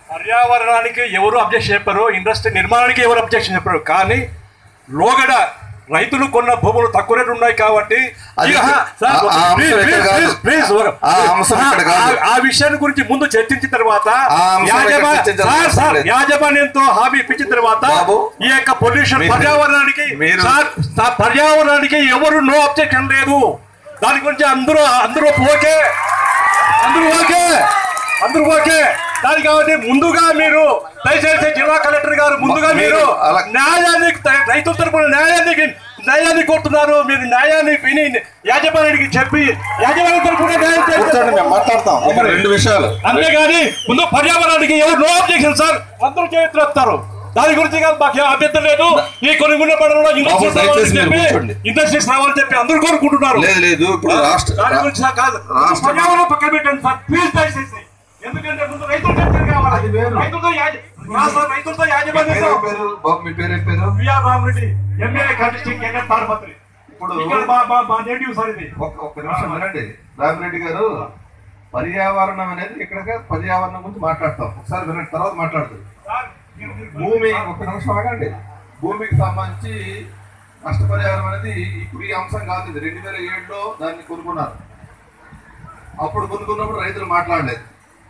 పర్యావరణానికి ఎవరు అబ్జెక్షన్ చెప్పారు ఇండస్ట్రీ నిర్మాణానికి ఎవరు అబ్జెక్షన్ చెప్పారు కానీ లోగడ రైతులు కొన్న భూములు తక్కువ రేటు ఉన్నాయి కాబట్టి అది ఇక, సార్, ఆ- ఆ అంశం ప్లీజ్, ఇక్కడ ప్లీజ్, కాదు. ప్లీజ్, ప్లీజ్, ఒక- ఆ అంశం ఇక్కడ కాదు. ఆ- ఆ విషయాన్ని గురించి ముందు చర్చించిన తర్వాత ఆ అంశం ఇక్కడ యాజమా- చర్చించాల్సిన సార్, అవసరం సార్, లేదు. యాజమాన్యంతో హామీ ఇప్పించిన తర్వాత బాబు, ఈ యొక్క పొల్యూషన్ మీరు- పర్యావరణానికి మీరు- సార్ సార్, పర్యావరణానికి ఎవరు నో అబ్జెక్షన్ లేదు దాని గురించి అందరూ అందరూ ఓకే అందరూ ఓకే అందరూ ఓకే దాని కాబట్టి ముందుగా మీరు దయచేసి జిల్లా కలెక్టర్ గారు ముందుగా మీరు మీరు అలా- న్యాయాన్ని రైతుల తరపున న్యాయానికి న్యాయాన్ని కోరుతున్నారు మీరు న్యాయాన్ని విని యాజమాన్యానికి చెప్పి యాజమాన్యం తరపున న్యాయం కూర్చోండి చేయండి మేము మాట్లాడతాం ఇక్కడ రెండు విషయాలు అంతేగాని ముందు పర్యావరణానికి ఎవరు నో అబ్జెక్షన్ సార్ అందరూ చేతులు దాని గురించి కాదు మాకు ఏం అభ్యంతరం లేదు ఈ కొనుగోలు పడడంలో ఇండస్ట్రీస్ బాబు, రావాలని దయచేసి మీరు చెప్పి కూర్చోండి. ఇండస్ట్రీస్ రావాలని చెప్పి అందరూ కోరుకుంటున్నారు లేదు లేదు ఇప్పుడు రాష్ట్ర దాని గురించి నాకు కాదు రాష్ట్ర- పర్యావరణం పక్కన పెట్టండి సార్ ప్లీజ్ దయచేసి ఎందుకంటే ముందు రైతులు చర్చలు కావాలి రైతులతో యాజ- కాదు సార్, రైతులతో యాజమాన్యంతో పేరు బాబు మీ పేరు ఏం పేరు V R Ramareddy MLA contesting N S Tadipatri ఇప్పుడు ఇక్కడ మా మా మా నేటివ్ సార్ ఇది ఒక్క ఒక్క నిమిషం వినండి రామిరెడ్డి గారు పర్యావరణం అనేది ఇక్కడ పర్యావరణం గురించి మాట్లాడతాం ఒకసారి వినండి తర్వాత మాట్లాడుతుంది సార్, మీరు- మీరు- భూమి ఒక నిమిషం ఆగండి భూమికి సంబంధించి నష్టపరిహారం అనేది ఇప్పుడు ఈ అంశం కాదు ఇది రెండు వేల ఏడులో దాన్ని కొనుక్కున్నారు అప్పుడు కొనుక్కున్నప్పుడు రైతులు మాట్లాడలేదు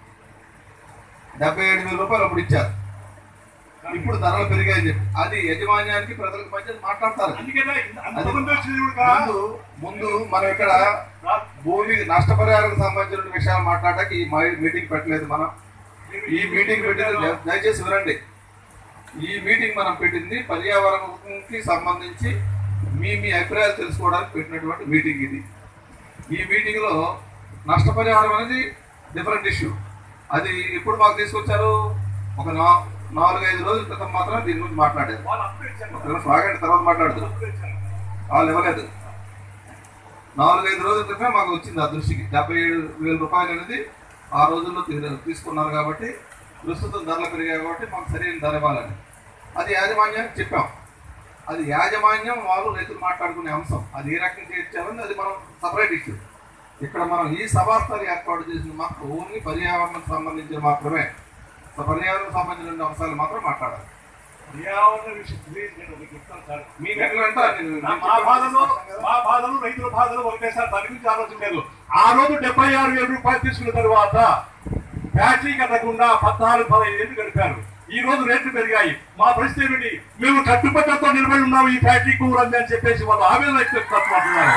డెబ్బై ఏడు వేల రూపాయలు అప్పుడు ఇచ్చారు ఇప్పుడు ధరలు పెరిగాయని చెప్పి అది యజమాన్యానికి ప్రజలకు మధ్య మాట్లాడతారు అందుకనే అది అంతమంది వచ్చింది కూడా ముందు ముందు మనం ఇక్కడ భూమి నష్టపరిహారం సంబంధించిన విషయాలు మాట్లాడడానికి ఈ మై- మీటింగ్ పెట్టలేదు మనం ఈ మీటింగ్ పెట్టింది దయ- దయచేసి వినండి ఈ మీటింగ్ మనం పెట్టింది పర్యావరణంకి సంబంధించి మీ మీ అభిప్రాయాలు తెలుసుకోవడానికి పెట్టినటువంటి మీటింగ్ ఇది ఈ మీటింగ్ లో నష్టపరిహారం అనేది డిఫరెంట్ ఇష్యూ అది ఎప్పుడు మాకు తీసుకొచ్చారు ఒక నా- నాలుగైదు రోజుల క్రితం మాత్రం దీని గురించి మాట్లాడారు వాళ్ళు అప్పుడే ఇచ్చారు. ఒక నిమిషం ఆగండి తర్వాత మాట్లాడుతున్నారు అప్పుడే ఇచ్చారు. వాళ్ళు ఇవ్వలేదు నాలుగైదు రోజుల క్రితమే మాకు వచ్చింది ఆ దృష్టికి డెబ్బై ఏడు వేల రూపాయలు అనేది ఆ రోజుల్లో తీ- తీసుకున్నారు కాబట్టి ప్రస్తుతం ధరలు పెరిగాయి కాబట్టి మాకు సరైన ధర ఇవ్వాలని అది యాజమాన్యానికి చెప్పాం అది యాజమాన్యం వాళ్ళు రైతులు మాట్లాడుకునే అంశం అది ఏ రకంగా చేర్చాలని అది మనం సపరేట్ ఇష్యూ ఇక్కడ మనం ఈ సభాస్థలు ఏర్పాటు చేసిన మాకు ఓన్లీ పర్యావరణం సంబంధించిన మాత్రమే సో పర్యావరణం సంబంధించిన అంశాలు మాత్రం మాట్లాడాలి పర్యావరణ విషయం ప్లీజ్ నేను ఒకటి చెప్తాను సార్. మీ ఎట్లంటే నేను- నా- మా బాధలు మా బాధలు రైతుల బాధలు ఒకటే సార్ దాని గురించి ఆలోచన లేదు ఆ రోజు డెబ్బై ఆరు వేల రూపాయలు తీసుకున్న తర్వాత బ్యాటరీ కట్టకుండా పద్నాలుగు పదహైదు ఏళ్ళు గడిపారు ఈ రోజు రేట్లు పెరిగాయి మా పరిస్థితి ఏమిటి మేము కట్టుబట్టతో నిలబడి ఉన్నాము ఈ ఫ్యాక్టరీ కూరండి అని చెప్పేసి వాళ్ళు ఆవేదన వ్యక్తపడుతున్నారు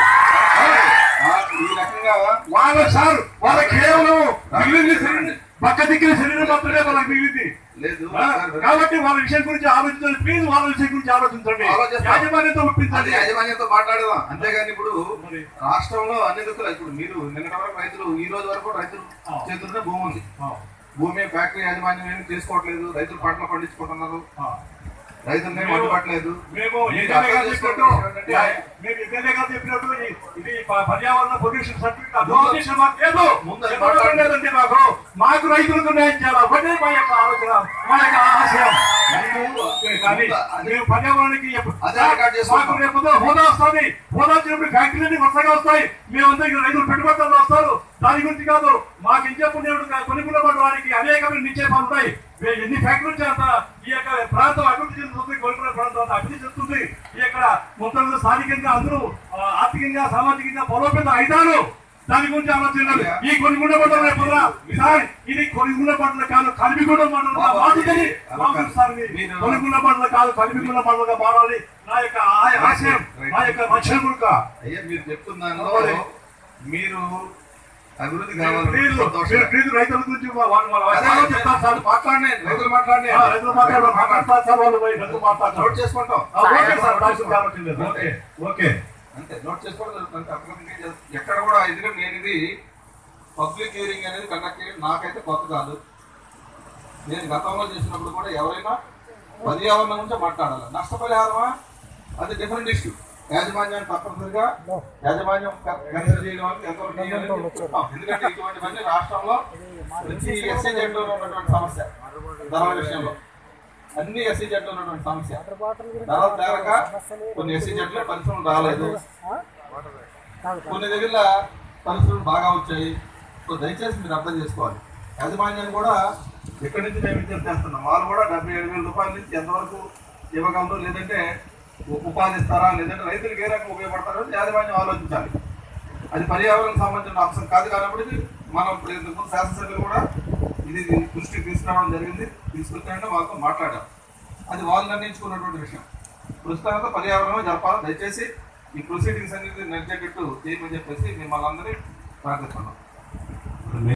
ఆ, ఈ రకంగా వాళ్ళ సార్ వాళ్ళ కేవలం మిగిలింది శరీరం పక్క దిక్కిన శరీరం మాత్రమే వాళ్ళకి మిగిలింది లేదు ఆ, సార్, కాబట్టి వాళ్ళ విషయం గురించి ఆలోచించండి ప్లీజ్ వాళ్ళ విషయం గురించి ఆలోచించండి ఆలోచిస్తాం. యాజమాన్యంతో అది ఒప్పించండి యాజమాన్యంతో మాట్లాడదాం అంతేగాని ఇప్పుడు మరి. రాష్ట్రంలో అన్ని దిక్కులు ఇప్పుడు మీరు నిన్నటి వరకు రైతులు ఈ రోజు వరకు రైతులు ఆ. చేతుల్లో భూమి ఉంది ఆ, భూమి ఫ్యాక్టరీ యాజమాన్యం ఏమి తీసుకోవట్లేదు రైతులు పంటలు పండించుకుంటున్నారు ఆ. రైతులు ఏమి మేము- అడ్డుపట్టలేదు మేము మీరు ఎమ్మెల్యే గారు అర్థం చెప్పినట్టు చేసుకోవాల్సింది ఏంటంటే, మేము ఎమ్మెల్యే గారు చెప్పినట్టు ఈ- ఇది ప- పర్యావరణ పొల్యూషన్ సర్టిఫికేట్ అసోసియేషన్ మాకు లేదు ముందు అది చెప్పడం మాట్లాడండి. లేదండి మాకు మాకు రైతులకు న్యాయం చేయాలి ఒకటే మా యొక్క ఆలోచన మా యొక్క ఆశయం ముందు- కానీ అది- మేము పర్యావరణానికి ఎప్పుడు- అదే రికార్డ్ చేసుకుంటాం. మాకు రేపు పొద్దున హోదా వస్తుంది హోదా వచ్చినప్పుడు ఫ్యాక్టరీలన్నీ వరుసగా వస్తాయి మేమంతా ఇక్కడ రైతులు పెట్టుబడులు వస్తారు దాని గురించి కాదు మాకు ఇంచేపుణ్యుడు కొనుగోలు పడడానికి అనేకమైన నిక్షేపాలు ఉంటాయి వే- ఎన్ని ఫ్యాక్టరీలు చేత ఈ యొక్క ప్రాంతం అభివృద్ధి చెందుతుంది కొనుగోలు ప్రాంతం అంతా అభివృద్ధి చెందుతుంది ఈ యొక్క మొత్తం మీద స్థానికంగా అందరూ ఆ, ఆర్థికంగా సామాజికంగా బలోపేత అయితారు దాని గురించి ఆలోచించాలి ఈ కొనుగోలు పడడం రేపు పొద్దున, సార్ ఇది కొనుగోలు పడడం కాదు కలిమిగూడ మండలం బాధ్యతని మాకు సార్ ఇది మీరు- కొనుగోలు మండలం కాదు కలిమిగూడ మండలంగా మారాలి నా యొక్క ఆ- ఆశయం నా యొక్క లక్ష్యం గురుక అయ్యా మీరు చెప్తున్న దానిలో మరి. మీరు అభివృద్ధి ప్లీజ్ కావాలి సంతోషం. ప్లీజ్ రైతుల గురించి వా- వాళ్ళ వాళ్ళ అదే వాళ్ళు చెప్తారు సార్ మాట్లాడినే రైతులు మాట్లాడినే ఆ, రైతులు మాట్లాడారు మాట్లాడతారు సార్ వాళ్ళు పోయి రైతులు మాట్లాడతారు నోట్ చేసుకుంటాం ఆ, ఓకే సార్ రాష్ట్రం ఆలోచన లేదు ఓకే ఓకే అంతే నోట్ చేసుకోవడం జరుగుతుంది అభివృద్ధి చేస్తుంది. ఎక్కడ కూడా ఎందుకంటే నేను ఇది పబ్లిక్ హియరింగ్ అనేది కండక్ట్ చేయడం నాకైతే కొత్త కాదు నేను గతంలో చేసినప్పుడు కూడా ఎవరైనా పర్యావరణం గురించి మాట్లాడాలి నష్టపరిహారమా అది డిఫరెంట్ ఇష్యూ యాజమాన్యాన్ని తప్పనిసరిగా యాజమాన్యం కన్సిడర్ చేయడం వల్ల ఎంతవరకు చేయాలని చెప్తున్నాం. ఎందుకంటే ఇటువంటివన్నీ రాష్ట్రంలో ప్రతి ఎస్సీ జెడ్లో ఉన్నటువంటి సమస్య ధరల విషయంలో అన్ని ఎస్సీ జెడ్లో ఉన్నటువంటి సమస్య ధరలు తేరక కొన్ని ఎస్సీ జెడ్లో పరిశ్రమలు రాలేదు కొన్ని దగ్గర పరిస్థితులు బాగా వచ్చాయి సో దయచేసి మీరు అర్థం చేసుకోవాలి యాజమాన్యాన్ని కూడా ఎక్కడి నుంచి మేము విజ్ఞప్తి చేస్తున్నాం వాళ్ళు కూడా డెబ్బై ఏడు వేల రూపాయల నుంచి ఎంతవరకు ఇవ్వగలరు లేదంటే ఉ- ఉపాధి ఇస్తారా లేదంటే రైతులకు ఏ రకంగా ఉపయోగపడతారో యాజమాన్యం ఆలోచించాలి అది పర్యావరణం సంబంధించిన అంశం కాదు కాబట్టి మనం ఇప్పుడు ఇంతకుముందు శాసనసభ్యులు కూడా ఇది దృష్టికి తీసుకురావడం జరిగింది తీసుకొచ్చారంటే వాళ్ళతో మాట్లాడాం అది వాళ్ళు నిర్ణయించుకున్నటువంటి విషయం ప్రస్తుతానికి పర్యావరణమే జరపాలి దయచేసి ఈ ప్రొసీడింగ్స్ అనేది నడిచేటట్టు చేయమని చెప్పేసి మిమ్మల్ని అందరినీ ప్రార్థిస్తున్నాం